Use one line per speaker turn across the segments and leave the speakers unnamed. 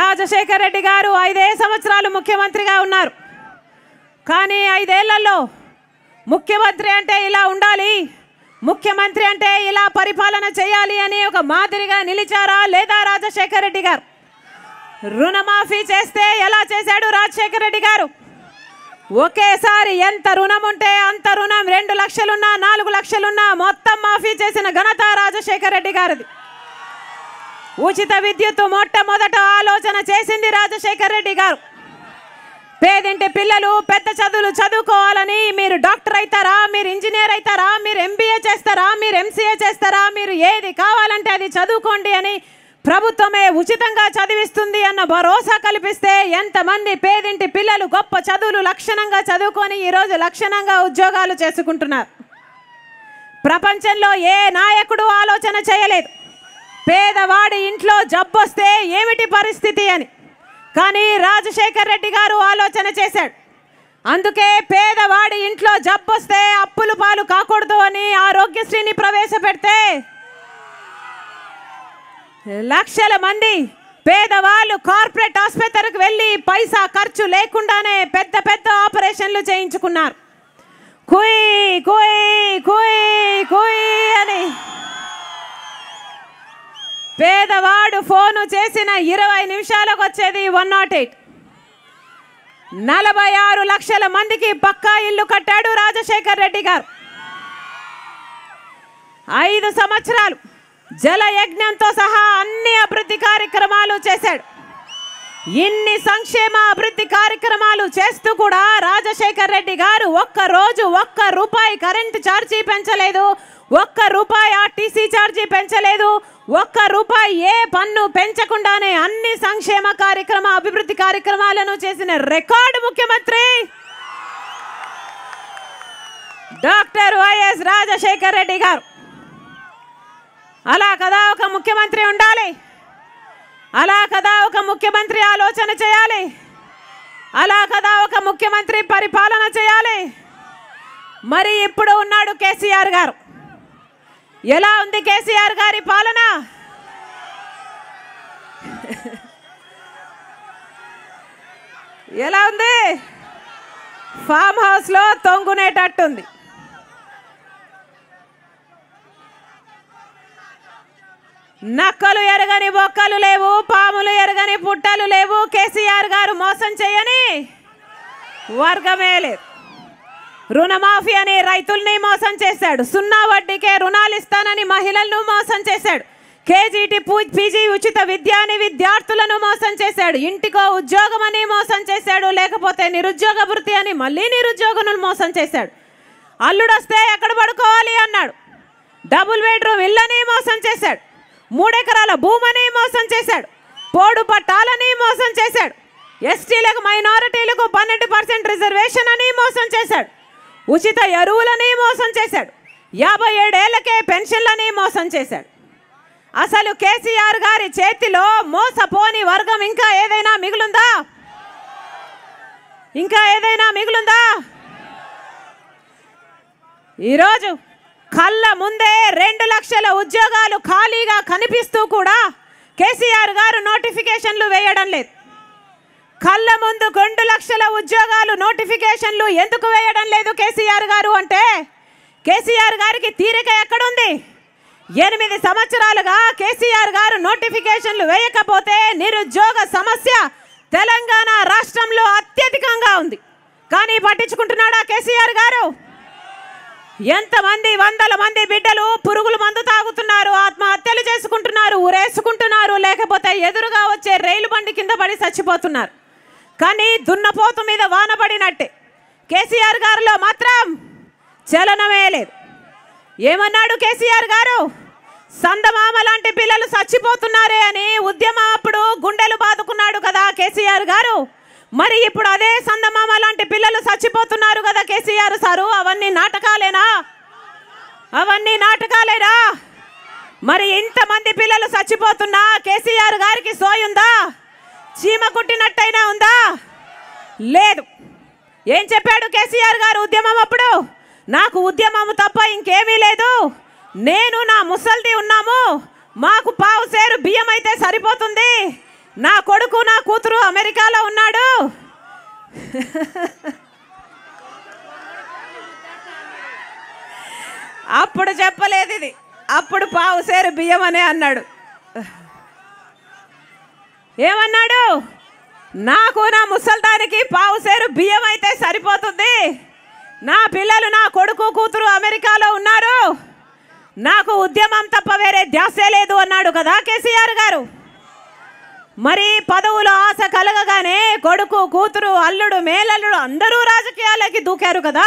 రాజశేఖర రెడ్డి గారు ఐదే సంవత్సరాలు ముఖ్యమంత్రిగా ఉన్నారు కానీ ఐదేళ్లలో ముఖ్యమంత్రి అంటే ఇలా ఉండాలి ముఖ్యమంత్రి అంటే ఇలా పరిపాలన చేయాలి అని ఒక మాదిరిగా నిలిచారా లేదా రాజశేఖర రెడ్డి గారు రుణమాఫీ చేస్తే ఎలా చేశాడు రాజశేఖర రెడ్డి గారు ఒకేసారి ఎంత రుణం ఉంటే అంత రుణం రెండు లక్షలున్నా నాలుగు లక్షలున్నా మొత్తం మాఫీ చేసిన ఘనత రాజశేఖర రెడ్డి గారిది ఉచిత విద్యుత్ మొట్టమొదట ఆలోచన చేసింది రాజశేఖర రెడ్డి గారు పేదింటి పిల్లలు పెద్ద చదువులు చదువుకోవాలని మీరు డాక్టర్ అవుతారా మీరు ఇంజనీర్ అవుతారా మీరు ఎంబీఏ చేస్తారా మీరు ఎంసీఏ చేస్తారా మీరు ఏది కావాలంటే అది చదువుకోండి అని ప్రభుత్వమే ఉచితంగా చదివిస్తుంది అన్న భరోసా కల్పిస్తే ఎంతమంది పేదింటి పిల్లలు గొప్ప చదువులు లక్షణంగా చదువుకొని ఈరోజు లక్షణంగా ఉద్యోగాలు చేసుకుంటున్నారు ప్రపంచంలో ఏ నాయకుడు ఆలోచన చేయలేదు పేదవాడి ఇంట్లో జబ్బొస్తే ఏమిటి పరిస్థితి అని కానీ రాజశేఖర్ రెడ్డి గారు ఆలోచన చేశాడు అందుకే పేదవాడి ఇంట్లో జబ్బొస్తే అప్పులు పాలు కాకూడదు అని ఆరోగ్యశ్రీని ప్రవేశపెడితే లక్షల మంది పేదవాళ్ళు కార్పొరేట్ ఆసుపత్రికి వెళ్ళి పైసా ఖర్చు లేకుండానే పెద్ద పెద్ద ఆపరేషన్లు చేయించుకున్నారు కుయ్ కుయ్ కుయ్ కుయ్ అని పేదవాడు ఫోను చేసిన ఇరవై నిమిషాలకు వచ్చేది వన్ నాట్ ఎయిట్ నలభై ఆరు లక్షల మందికి పక్కా ఇల్లు కట్టాడు రాజశేఖర్ రెడ్డి గారు ఐదు సంవత్సరాలు జల యజ్ఞంతో సహా అన్ని అభివృద్ధి కార్యక్రమాలు చేశాడు ఇన్ని సంక్షేమ అభివృద్ధి కార్యక్రమాలు చేస్తూ కూడా రాజశేఖర్ రెడ్డి గారు ఒక్క రోజు ఒక్క రూపాయి కరెంటు ఛార్జీ పెంచలేదు ఒక్క రూపాయి ఆర్టీసీ ఛార్జీ పెంచలేదు ఒక్క రూపాయి ఏ పన్ను పెంచకుండానే అన్ని సంక్షేమ కార్యక్రమ అభివృద్ధి కార్యక్రమాలను చేసిన రికార్డు ముఖ్యమంత్రి డాక్టర్ వైఎస్ రాజశేఖర్ రెడ్డి గారు అలా కదా ఒక ముఖ్యమంత్రి ఉండాలి అలా కదా ఒక ముఖ్యమంత్రి ఆలోచన చేయాలి అలా కదా ఒక ముఖ్యమంత్రి పరిపాలన చేయాలి మరి ఇప్పుడు ఉన్నాడు కేసీఆర్ గారు ఎలా ఉంది కేసీఆర్ గారి పాలన ఎలా ఉంది ఫామ్ హౌస్లో తొంగునేటట్టుంది నక్కలు ఎరగని బొక్కలు లేవు పాములు ఎరగని పుట్టలు లేవు కేసీఆర్ గారు మోసం చేయని వర్గమే లేదు రుణమాఫీ అని రైతుల్ని మోసం చేశాడు సున్నా వడ్డీకే రుణాలు ఇస్తానని మహిళలను మోసం చేశాడు కేజీటీ పీజీ ఉచిత విద్య అని విద్యార్థులను మోసం చేశాడు ఇంటికో ఉద్యోగం అని మోసం చేశాడు లేకపోతే నిరుద్యోగ వృత్తి అని మళ్ళీ నిరుద్యోగులను మోసం చేశాడు అల్లుడొస్తే ఎక్కడ పడుకోవాలి అన్నాడు డబుల్ బెడ్రూమ్ ఇల్లని మోసం చేశాడు మూడెకరాల భూమని మోసం చేశాడు పోడు పట్టాలని మోసం చేశాడు ఎస్టీలకు మైనారిటీలకు పన్నెండు పర్సెంట్ రిజర్వేషన్ అని మోసం చేశాడు ఉచిత ఎరువులని మోసం చేశాడు యాభై ఏడేళ్లకే పెన్షన్లని మోసం చేశాడు అసలు కేసీఆర్ గారి చేతిలో మోసపోని వర్గం ఇంకా ఏదైనా మిగులుందా ఇంకా ఏదైనా మిగులుందా ఈరోజు కళ్ళ ముందే రెండు లక్షల ఉద్యోగాలు ఖాళీగా కనిపిస్తూ కూడా కేసీఆర్ గారు నోటిఫికేషన్లు వేయడం లేదు కళ్ళ ముందు రెండు లక్షల ఉద్యోగాలు నోటిఫికేషన్లు ఎందుకు వేయడం లేదు కేసీఆర్ గారు అంటే కేసీఆర్ గారికి తీరిక ఎక్కడుంది ఎనిమిది సంవత్సరాలుగా కేసీఆర్ గారు నోటిఫికేషన్లు వేయకపోతే నిరుద్యోగ సమస్య తెలంగాణ రాష్ట్రంలో అత్యధికంగా ఉంది కానీ పట్టించుకుంటున్నాడా కేసీఆర్ గారు ఎంతమంది వందల మంది బిడ్డలు పురుగుల మందు తాగుతున్నారు ఆత్మహత్యలు చేసుకుంటున్నారు ఊరేసుకుంటున్నారు లేకపోతే ఎదురుగా వచ్చే రైలు బండి కింద పడి చచ్చిపోతున్నారు కానీ దున్నపోతు మీద వాన పడినట్టే కేసీఆర్ గారిలో మాత్రం చలనమే లేదు ఏమన్నాడు కేసీఆర్ గారు సందమామ లాంటి పిల్లలు చచ్చిపోతున్నారే అని ఉద్యమం అప్పుడు గుండెలు బాదుకున్నాడు కదా కేసీఆర్ గారు మరి ఇప్పుడు అదే సందమామ లాంటి పిల్లలు చచ్చిపోతున్నారు కదా కేసీఆర్ సారు అవన్నీ నాటకాలేనా అవన్నీ నాటకాలేనా మరి ఇంతమంది పిల్లలు చచ్చిపోతున్నా కేసీఆర్ గారికి సోయుందా చీమ కుట్టినట్టయినా ఉందా లేదు ఏం చెప్పాడు కేసీఆర్ గారు ఉద్యమం అప్పుడు నాకు ఉద్యమం తప్ప ఇంకేమీ లేదు నేను నా ముసల్ది ఉన్నాము మాకు పావు సేరు బియ్యం అయితే సరిపోతుంది నా కొడుకు నా కూతురు అమెరికాలో ఉన్నాడు అప్పుడు చెప్పలేదు ఇది అప్పుడు పావు సేరు బియ్యం అనే అన్నాడు ఏమన్నాడు నాకు నా ముసల్దానికి పావు సేరు బియ్యం అయితే సరిపోతుంది నా పిల్లలు నా కొడుకు కూతురు అమెరికాలో ఉన్నారు నాకు ఉద్యమం తప్ప వేరే ధ్యాసే లేదు అన్నాడు కదా కేసీఆర్ గారు మరి పదవులు ఆశ కలగగానే కొడుకు కూతురు అల్లుడు మేలల్లుడు అందరూ రాజకీయాలకి దూకారు కదా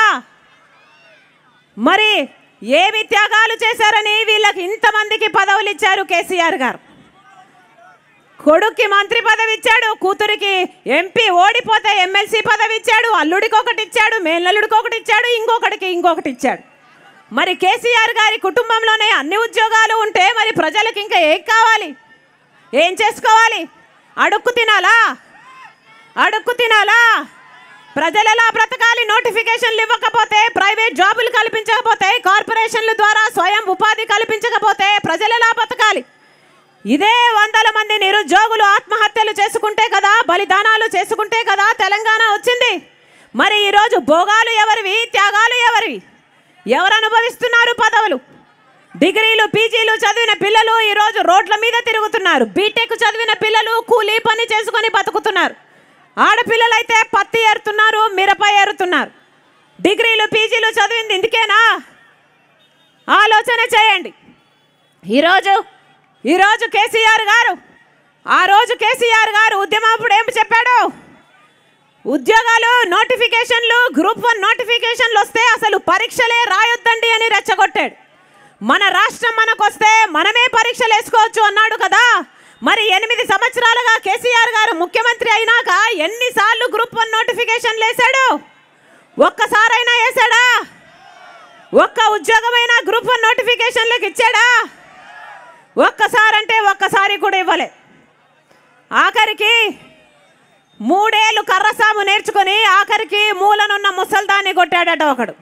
మరి ఏమి త్యాగాలు చేశారని వీళ్ళకి ఇంతమందికి పదవులు ఇచ్చారు కేసీఆర్ గారు కొడుక్కి మంత్రి పదవి ఇచ్చాడు కూతురికి ఎంపీ ఓడిపోతే ఎమ్మెల్సీ పదవి ఇచ్చాడు అల్లుడికి ఒకటి ఇచ్చాడు మేనల్లుడికి ఒకటి ఇచ్చాడు ఇంకొకటికి ఇంకొకటి ఇచ్చాడు మరి కేసీఆర్ గారి కుటుంబంలోనే అన్ని ఉద్యోగాలు ఉంటే మరి ప్రజలకు ఇంకా ఏం కావాలి ఏం చేసుకోవాలి అడుక్కు తినాలా అడుక్కు తినాలా ప్రజలు ఎలా బ్రతకాలి నోటిఫికేషన్లు ఇవ్వకపోతే ప్రైవేట్ జాబులు కల్పించకపోతే కార్పొరేషన్ల ద్వారా స్వయం ఉపాధి కల్పించకపోతే ప్రజలు ఎలా బతకాలి ఇదే వందల మంది నిరుద్యోగులు ఆత్మహత్యలు చేసుకుంటే కదా బలిదానాలు చేసుకుంటే కదా తెలంగాణ వచ్చింది మరి ఈరోజు భోగాలు ఎవరివి త్యాగాలు ఎవరివి ఎవరు అనుభవిస్తున్నారు పదవులు డిగ్రీలు పీజీలు చదివిన పిల్లలు ఈరోజు రోడ్ల మీద తిరుగుతున్నారు బీటెక్ చదివిన పిల్లలు కూలీ పని చేసుకొని బతుకుతున్నారు ఆడపిల్లలైతే పత్తి ఏరుతున్నారు మిరప ఏరుతున్నారు డిగ్రీలు పీజీలు చదివింది ఇందుకేనా ఆలోచన చేయండి ఈరోజు ఈరోజు కేసీఆర్ గారు ఆ రోజు కేసీఆర్ గారు ఉద్యమప్పుడు ఏం చెప్పాడు ఉద్యోగాలు నోటిఫికేషన్లు గ్రూప్ వన్ నోటిఫికేషన్లు వస్తే అసలు పరీక్షలే రాయొద్దండి అని రెచ్చగొట్టాడు మన రాష్ట్రం మనకొస్తే మనమే పరీక్షలు వేసుకోవచ్చు అన్నాడు కదా మరి ఎనిమిది సంవత్సరాలుగా కేసీఆర్ గారు ముఖ్యమంత్రి అయినాక ఎన్నిసార్లు గ్రూప్ వన్ నోటిఫికేషన్లు వేశాడు ఒక్కసారైనా వేశాడా ఒక్క ఉద్యోగమైనా గ్రూప్ వన్ నోటిఫికేషన్లకు ఇచ్చాడా ఒక్కసారంటే ఒక్కసారి కూడా ఇవ్వలే ఆఖరికి మూడేళ్ళు కర్రసాము నేర్చుకొని ఆఖరికి మూలనున్న ముసల్దాన్ని కొట్టాడట ఒకడు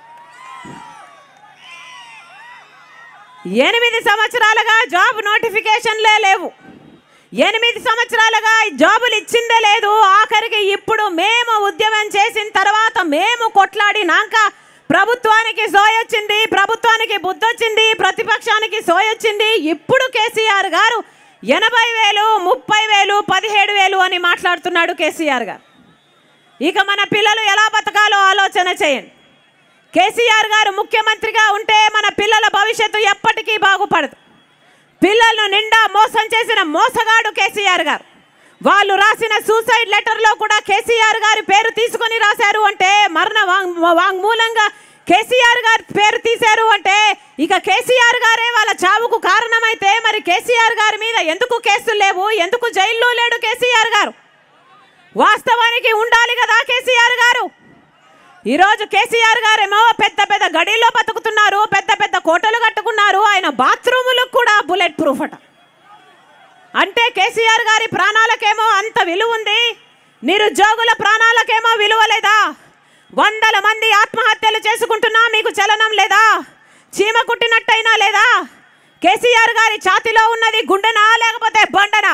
ఎనిమిది సంవత్సరాలుగా జాబ్ నోటిఫికేషన్లే లేవు ఎనిమిది సంవత్సరాలుగా ఈ జాబులు ఇచ్చిందే లేదు ఆఖరికి ఇప్పుడు మేము ఉద్యమం చేసిన తర్వాత మేము కొట్లాడినాక ప్రభుత్వానికి సోయొచ్చింది ప్రభుత్వానికి బుద్ధొచ్చింది ప్రతిపక్షానికి సోయొచ్చింది ఇప్పుడు కేసీఆర్ గారు ఎనభై వేలు ముప్పై వేలు పదిహేడు వేలు అని మాట్లాడుతున్నాడు కేసీఆర్ గారు ఇక మన పిల్లలు ఎలా బతకాలో ఆలోచన చేయండి కేసీఆర్ గారు ముఖ్యమంత్రిగా ఉంటే మన పిల్లల భవిష్యత్తు ఎప్పటికీ బాగుపడదు పిల్లలను నిండా మోసం చేసిన మోసగాడు కేసీఆర్ గారు వాళ్ళు రాసిన సూసైడ్ లెటర్లో కూడా కేసీఆర్ గారి పేరు తీసుకొని రాశారు అంటే మరణ వాంగ్ వాంగ్మూలంగా కేసీఆర్ గారి పేరు తీశారు అంటే ఇక కేసీఆర్ గారే వాళ్ళ చావుకు కారణమైతే మరి కేసీఆర్ గారి మీద ఎందుకు కేసులు లేవు ఎందుకు జైల్లో లేడు కేసీఆర్ గారు వాస్తవానికి ఉండాలి కదా కేసీఆర్ గారు ఈరోజు కేసీఆర్ గారేమో పెద్ద పెద్ద గడిలో బతుకుతున్నారు పెద్ద పెద్ద కోటలు కట్టుకున్నారు ఆయన బాత్రూములకు కూడా బుల్లెట్ ప్రూఫ్ అట అంటే కేసీఆర్ గారి ప్రాణాలకేమో అంత విలువ ఉంది నిరుద్యోగుల ప్రాణాలకేమో విలువ లేదా వందల మంది ఆత్మహత్యలు చేసుకుంటున్నా మీకు చలనం లేదా చీమ కుట్టినట్టయినా లేదా కేసీఆర్ గారి ఛాతిలో ఉన్నది గుండెనా లేకపోతే బండనా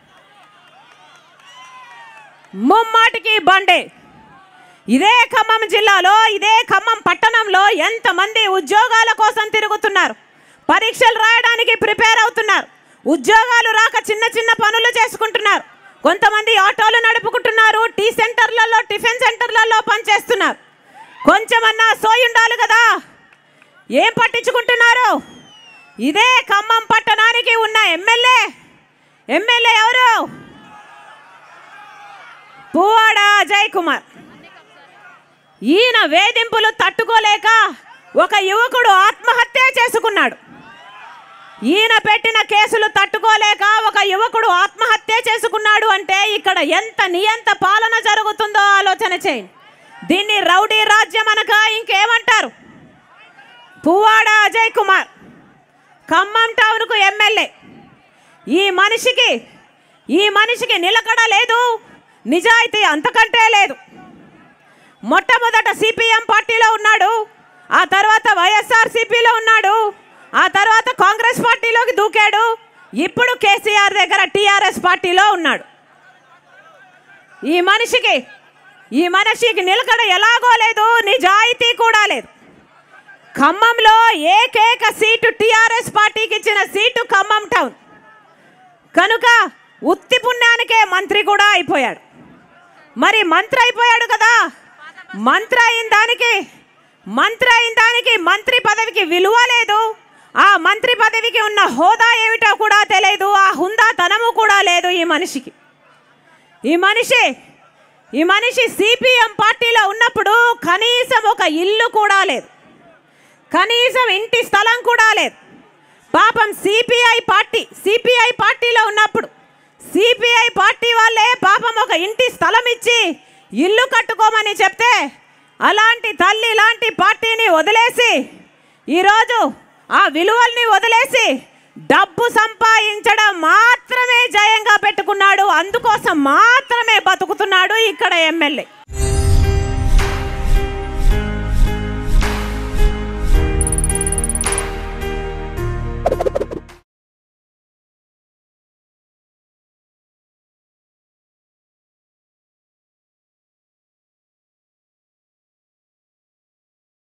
ముమ్మాటికి బండే ఇదే ఖమ్మం జిల్లాలో ఇదే ఖమ్మం పట్టణంలో ఎంతమంది ఉద్యోగాల కోసం తిరుగుతున్నారు పరీక్షలు రాయడానికి ప్రిపేర్ అవుతున్నారు ఉద్యోగాలు రాక చిన్న చిన్న పనులు చేసుకుంటున్నారు కొంతమంది ఆటోలు నడుపుకుంటున్నారు టీ సెంటర్లలో టిఫిన్ సెంటర్లలో పనిచేస్తున్నారు కొంచెమన్నా సోయి ఉండాలి కదా ఏం పట్టించుకుంటున్నారు ఇదే ఖమ్మం పట్టణానికి ఉన్న ఎమ్మెల్యే ఎమ్మెల్యే ఎవరు పువ్వాడ అజయ్ కుమార్ ఈయన వేధింపులు తట్టుకోలేక ఒక యువకుడు ఆత్మహత్య చేసుకున్నాడు ఈయన పెట్టిన కేసులు తట్టుకోలేక ఒక యువకుడు ఆత్మహత్య చేసుకున్నాడు అంటే ఇక్కడ ఎంత నియంత పాలన జరుగుతుందో ఆలోచన చేయండి దీన్ని రౌడీ రాజ్యం అనక ఇంకేమంటారు పువ్వాడ అజయ్ కుమార్ ఖమ్మం టౌన్కు ఎమ్మెల్యే ఈ మనిషికి ఈ మనిషికి నిలకడ లేదు నిజాయితీ అంతకంటే లేదు మొట్టమొదట సిపిఎం పార్టీలో ఉన్నాడు ఆ తర్వాత వైఎస్ఆర్ సిపిలో ఉన్నాడు ఆ తర్వాత కాంగ్రెస్ పార్టీలోకి దూకాడు ఇప్పుడు కేసీఆర్ దగ్గర టీఆర్ఎస్ పార్టీలో ఉన్నాడు ఈ మనిషికి ఈ మనిషికి నిలకడ ఎలాగో లేదు నిజాయితీ కూడా లేదు ఖమ్మంలో ఏకైక సీటు టీఆర్ఎస్ పార్టీకి ఇచ్చిన సీటు ఖమ్మం టౌన్ కనుక ఉత్తి పుణ్యానికే మంత్రి కూడా అయిపోయాడు మరి మంత్రి అయిపోయాడు కదా మంత్రి అయిన దానికి మంత్రి అయిన దానికి మంత్రి పదవికి విలువ లేదు ఆ మంత్రి పదవికి ఉన్న హోదా ఏమిటో కూడా తెలియదు ఆ హుందాతనము కూడా లేదు ఈ మనిషికి ఈ మనిషి ఈ మనిషి సిపిఎం పార్టీలో ఉన్నప్పుడు కనీసం ఒక ఇల్లు కూడా లేదు కనీసం ఇంటి స్థలం కూడా లేదు పాపం సిపిఐ పార్టీ సిపిఐ పార్టీలో ఉన్నప్పుడు సిపిఐ పార్టీ వాళ్ళే పాపం ఒక ఇంటి స్థలం ఇచ్చి ఇల్లు కట్టుకోమని చెప్తే అలాంటి తల్లి లాంటి పార్టీని వదిలేసి ఈరోజు ఆ విలువల్ని వదిలేసి డబ్బు సంపాదించడం మాత్రమే జయంగా పెట్టుకున్నాడు అందుకోసం మాత్రమే బతుకుతున్నాడు ఇక్కడ ఎమ్మెల్యే